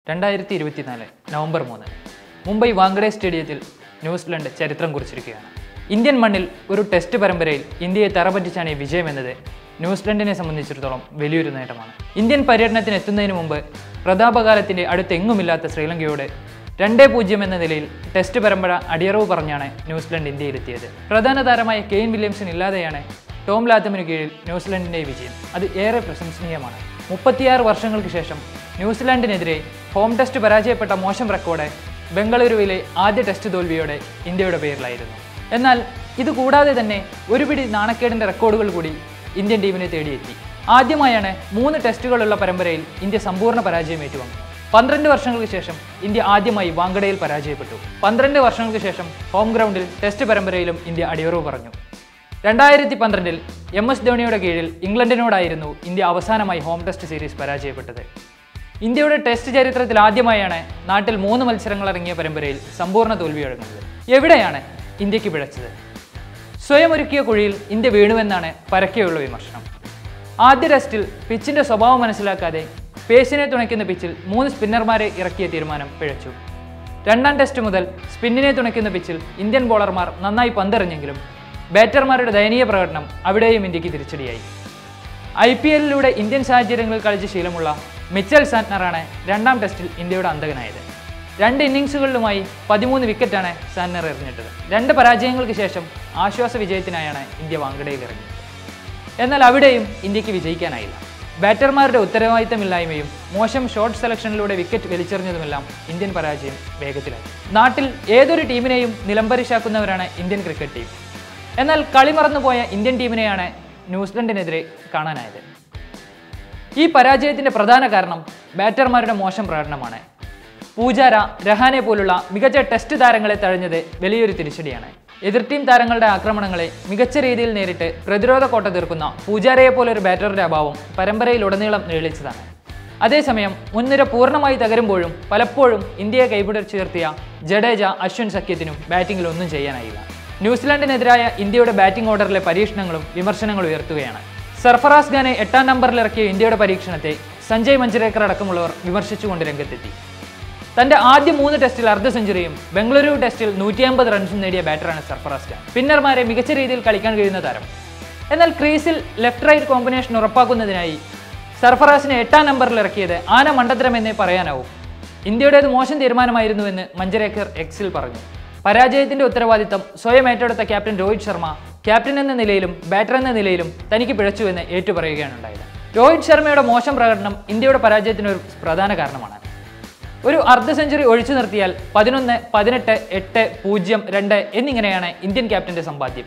രണ്ടായിരത്തി ഇരുപത്തിനാല് നവംബർ മൂന്ന് മുംബൈ വാങ്കഡെ സ്റ്റേഡിയത്തിൽ ന്യൂസിലൻഡ് ചരിത്രം കുറിച്ചിരിക്കുകയാണ് ഇന്ത്യൻ മണ്ണിൽ ഒരു ടെസ്റ്റ് പരമ്പരയിൽ ഇന്ത്യയെ തറപറ്റിച്ചാണ് ഈ വിജയം എന്നത് ന്യൂസിലൻഡിനെ സംബന്ധിച്ചിടത്തോളം വലിയൊരു നേട്ടമാണ് ഇന്ത്യൻ പര്യടനത്തിന് എത്തുന്നതിന് മുമ്പ് പ്രതാപകാലത്തിൻ്റെ അടുത്തെങ്ങുമില്ലാത്ത ശ്രീലങ്കയോട് രണ്ടേ പൂജ്യം എന്ന നിലയിൽ ടെസ്റ്റ് പരമ്പര അടിയറവ് പറഞ്ഞാണ് ന്യൂസിലൻഡ് ഇന്ത്യയിലെത്തിയത് പ്രധാന താരമായ കെയിൻ വില്യംസൺ ഇല്ലാതെയാണ് ടോം ലാത്തമിന് കീഴിൽ ന്യൂസിലൻഡിൻ്റെ വിജയം അത് ഏറെ പ്രശംസനീയമാണ് മുപ്പത്തിയാറ് വർഷങ്ങൾക്ക് ശേഷം ന്യൂസിലാൻഡിനെതിരെ ഹോം ടെസ്റ്റ് പരാജയപ്പെട്ട മോശം റെക്കോർഡ് ബംഗളൂരുവിലെ ആദ്യ ടെസ്റ്റ് തോൽവിയോടെ ഇന്ത്യയുടെ പേരിലായിരുന്നു എന്നാൽ ഇത് കൂടാതെ തന്നെ ഒരു പിടി നാണക്കേടിൻ്റെ റെക്കോർഡുകൾ കൂടി ഇന്ത്യൻ ടീമിനെ തേടിയെത്തി ആദ്യമായാണ് മൂന്ന് ടെസ്റ്റുകളുള്ള പരമ്പരയിൽ ഇന്ത്യ സമ്പൂർണ്ണ പരാജയം ഏറ്റുവാങ്ങുന്നത് പന്ത്രണ്ട് വർഷങ്ങൾക്ക് ശേഷം ഇന്ത്യ ആദ്യമായി വാങ്കഡയിൽ പരാജയപ്പെട്ടു പന്ത്രണ്ട് വർഷങ്ങൾക്ക് ശേഷം ഹോം ഗ്രൗണ്ടിൽ ടെസ്റ്റ് പരമ്പരയിലും ഇന്ത്യ അടിയറവ് പറഞ്ഞു രണ്ടായിരത്തി പന്ത്രണ്ടിൽ എം എസ് ധോണിയുടെ കീഴിൽ ഇംഗ്ലണ്ടിനോടായിരുന്നു ഇന്ത്യ അവസാനമായി ഹോം ടെസ്റ്റ് സീരീസ് പരാജയപ്പെട്ടത് ഇന്ത്യയുടെ ടെസ്റ്റ് ചരിത്രത്തിൽ ആദ്യമായാണ് നാട്ടിൽ മൂന്ന് മത്സരങ്ങൾ ഇറങ്ങിയ പരമ്പരയിൽ സമ്പൂർണ്ണ തോൽവിയടങ്ങുന്നത് എവിടെയാണ് ഇന്ത്യക്ക് പിഴച്ചത് സ്വയം ഒരുക്കിയ കുഴിയിൽ ഇന്ത്യ വീണുവെന്നാണ് പരക്കെയുള്ള വിമർശനം ആദ്യ ടെസ്റ്റിൽ പിച്ചിന്റെ സ്വഭാവം മനസ്സിലാക്കാതെ പേസിനെ തുണയ്ക്കുന്ന പിച്ചിൽ മൂന്ന് സ്പിന്നർമാരെ ഇറക്കിയ തീരുമാനം പിഴച്ചു രണ്ടാം ടെസ്റ്റ് മുതൽ സ്പിന്നിനെ തുണയ്ക്കുന്ന പിച്ചിൽ ഇന്ത്യൻ ബോളർമാർ നന്നായി പന്തെറിഞ്ഞെങ്കിലും ബാറ്റർമാരുടെ ദയനീയ പ്രകടനം അവിടെയും ഇന്ത്യക്ക് തിരിച്ചടിയായി ഐ പി എല്ലിലൂടെ ഇന്ത്യൻ സാഹചര്യങ്ങളിൽ കളിച്ച ശീലമുള്ള മിച്ചൽ സാറ്റ്നറാണ് രണ്ടാം ടെസ്റ്റിൽ ഇന്ത്യയുടെ അന്തകനായത് രണ്ട് ഇന്നിങ്സുകളിലുമായി പതിമൂന്ന് വിക്കറ്റാണ് സാറ്റ്നർ എറിഞ്ഞിട്ടത് രണ്ട് പരാജയങ്ങൾക്ക് ശേഷം ആശ്വാസ വിജയത്തിനായാണ് ഇന്ത്യ വാങ്കഡയിൽ ഇറങ്ങിയത് എന്നാൽ അവിടെയും ഇന്ത്യക്ക് വിജയിക്കാനായില്ല ബാറ്റർമാരുടെ ഉത്തരവാദിത്തമില്ലായ്മയും മോശം ഷോട്ട് സെലക്ഷനിലൂടെ വിക്കറ്റ് വലിച്ചെറിഞ്ഞതുമെല്ലാം ഇന്ത്യൻ പരാജയം വേഗത്തിലായി നാട്ടിൽ ഏതൊരു ടീമിനെയും നിലംപരിശാക്കുന്നവരാണ് ഇന്ത്യൻ ക്രിക്കറ്റ് ടീം എന്നാൽ കളി മറന്നുപോയ ഇന്ത്യൻ ടീമിനെയാണ് ന്യൂസിലൻഡിനെതിരെ കാണാനായത് ഈ പരാജയത്തിന്റെ പ്രധാന കാരണം ബാറ്റർമാരുടെ മോശം പ്രകടനമാണ് പൂജാര രഹാനെ പോലുള്ള മികച്ച ടെസ്റ്റ് താരങ്ങളെ തഴഞ്ഞത് വലിയൊരു തിരിച്ചടിയാണ് എതിർ ടീം താരങ്ങളുടെ ആക്രമണങ്ങളെ മികച്ച രീതിയിൽ നേരിട്ട് പ്രതിരോധ കോട്ട തീർക്കുന്ന പൂജാരയെ പോലൊരു ബാറ്ററുടെ അഭാവം പരമ്പരയിലുടനീളം നീളിച്ചതാണ് അതേസമയം മുൻനിര പൂർണ്ണമായി തകരുമ്പോഴും പലപ്പോഴും ഇന്ത്യയെ കൈപിടിച്ചുയർത്തിയ ജഡേജ അശ്വിൻ സഖ്യത്തിനും ബാറ്റിംഗിൽ ഒന്നും ചെയ്യാനായില്ല ന്യൂസിലാൻഡിനെതിരായ ഇന്ത്യയുടെ ബാറ്റിംഗ് ഓർഡറിലെ പരീക്ഷണങ്ങളും വിമർശനങ്ങളും ഉയർത്തുകയാണ് സർഫറാസ് ഖാനെ എട്ടാം നമ്പറിൽ ഇറക്കിയ ഇന്ത്യയുടെ പരീക്ഷണത്തെ സഞ്ജയ് മഞ്ജരേക്കർ അടക്കമുള്ളവർ വിമർശിച്ചുകൊണ്ട് രംഗത്തെത്തി തന്റെ ആദ്യ മൂന്ന് ടെസ്റ്റിൽ അർദ്ധ സെഞ്ചുറിയും ബംഗളൂരു ടെസ്റ്റിൽ നൂറ്റി അമ്പത് റൺസും നേടിയ ബാറ്ററാണ് സർഫറാസ് ഖാൻ പിന്നർമാരെ മികച്ച രീതിയിൽ കളിക്കാൻ കഴിയുന്ന താരം എന്നാൽ ക്രീസിൽ ലെഫ്റ്റ് റൈറ്റ് കോമ്പിനേഷൻ ഉറപ്പാക്കുന്നതിനായി സർഫറാസിനെ എട്ടാം നമ്പറിൽ ഇറക്കിയത് ആന മണ്ടത്തരം എന്നേ പറയാനാവും ഇന്ത്യയുടേത് മോശം തീരുമാനമായിരുന്നുവെന്ന് മഞ്ജരേക്കർ എക്സിൽ പറഞ്ഞു പരാജയത്തിന്റെ ഉത്തരവാദിത്തം സ്വയം ഏറ്റെടുത്ത ക്യാപ്റ്റൻ രോഹിത് ശർമ്മ ക്യാപ്റ്റൻ എന്ന നിലയിലും ബാറ്റർ എന്ന നിലയിലും തനിക്ക് പിഴച്ചുവെന്ന് ഏറ്റുപറയുകയാണ് ഉണ്ടായത് രോഹിത് ശർമ്മയുടെ മോശം പ്രകടനം ഇന്ത്യയുടെ പരാജയത്തിന് ഒരു പ്രധാന കാരണമാണ് ഒരു അർദ്ധ സെഞ്ചുറി ഒഴിച്ചു നിർത്തിയാൽ പതിനൊന്ന് പതിനെട്ട് എട്ട് പൂജ്യം രണ്ട് എന്നിങ്ങനെയാണ് ഇന്ത്യൻ ക്യാപ്റ്റന്റെ സമ്പാദ്യം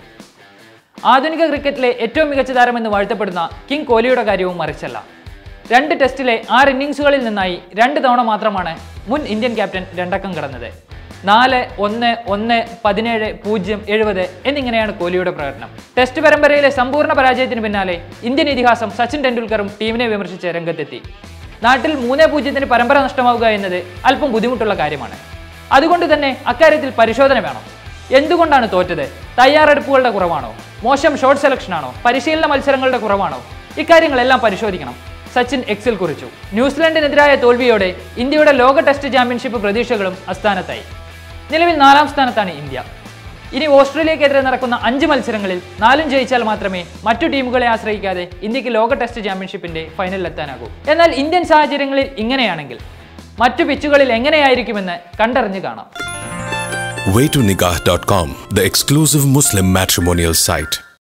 ആധുനിക ക്രിക്കറ്റിലെ ഏറ്റവും മികച്ച താരമെന്ന് വാഴ്ത്തപ്പെടുന്ന കിങ് കോഹ്ലിയുടെ കാര്യവും മറിച്ചല്ല രണ്ട് ടെസ്റ്റിലെ ആറ് ഇന്നിങ്സുകളിൽ നിന്നായി രണ്ട് തവണ മാത്രമാണ് മുൻ ഇന്ത്യൻ ക്യാപ്റ്റൻ രണ്ടക്കം കടന്നത് നാല് ഒന്ന് ഒന്ന് പതിനേഴ് പൂജ്യം എഴുപത് എന്നിങ്ങനെയാണ് കോഹ്ലിയുടെ പ്രകടനം ടെസ്റ്റ് പരമ്പരയിലെ സമ്പൂർണ്ണ പരാജയത്തിന് പിന്നാലെ ഇന്ത്യൻ ഇതിഹാസം സച്ചിൻ ടെണ്ടുൽക്കറും ടീമിനെ വിമർശിച്ച് രംഗത്തെത്തി നാട്ടിൽ മൂന്നേ പൂജ്യത്തിന് പരമ്പര നഷ്ടമാവുക എന്നത് അല്പം ബുദ്ധിമുട്ടുള്ള കാര്യമാണ് അതുകൊണ്ട് തന്നെ അക്കാര്യത്തിൽ പരിശോധന വേണം എന്തുകൊണ്ടാണ് തോറ്റത് തയ്യാറെടുപ്പുകളുടെ കുറവാണോ മോശം ഷോട്ട് സെലക്ഷൻ ആണോ പരിശീലന മത്സരങ്ങളുടെ കുറവാണോ ഇക്കാര്യങ്ങളെല്ലാം പരിശോധിക്കണം സച്ചിൻ എക്സിൽ കുറിച്ചു ന്യൂസിലൻഡിനെതിരായ തോൽവിയോടെ ഇന്ത്യയുടെ ലോക ടെസ്റ്റ് ചാമ്പ്യൻഷിപ്പ് പ്രതീക്ഷകളും അസ്ഥാനത്തായി നിലവിൽ നാലാം സ്ഥാനത്താണ് ഇന്ത്യ ഇനി ഓസ്ട്രേലിയക്കെതിരെ നടക്കുന്ന അഞ്ച് മത്സരങ്ങളിൽ നാലും ജയിച്ചാൽ മാത്രമേ മറ്റു ടീമുകളെ ആശ്രയിക്കാതെ ഇന്ത്യക്ക് ലോക ടെസ്റ്റ് ചാമ്പ്യൻഷിപ്പിന്റെ ഫൈനലിലെത്താനാകൂ എന്നാൽ ഇന്ത്യൻ സാഹചര്യങ്ങളിൽ ഇങ്ങനെയാണെങ്കിൽ മറ്റു പിച്ചുകളിൽ എങ്ങനെയായിരിക്കുമെന്ന് കണ്ടറിഞ്ഞു കാണാം waytonikah.com, the exclusive Muslim matrimonial site.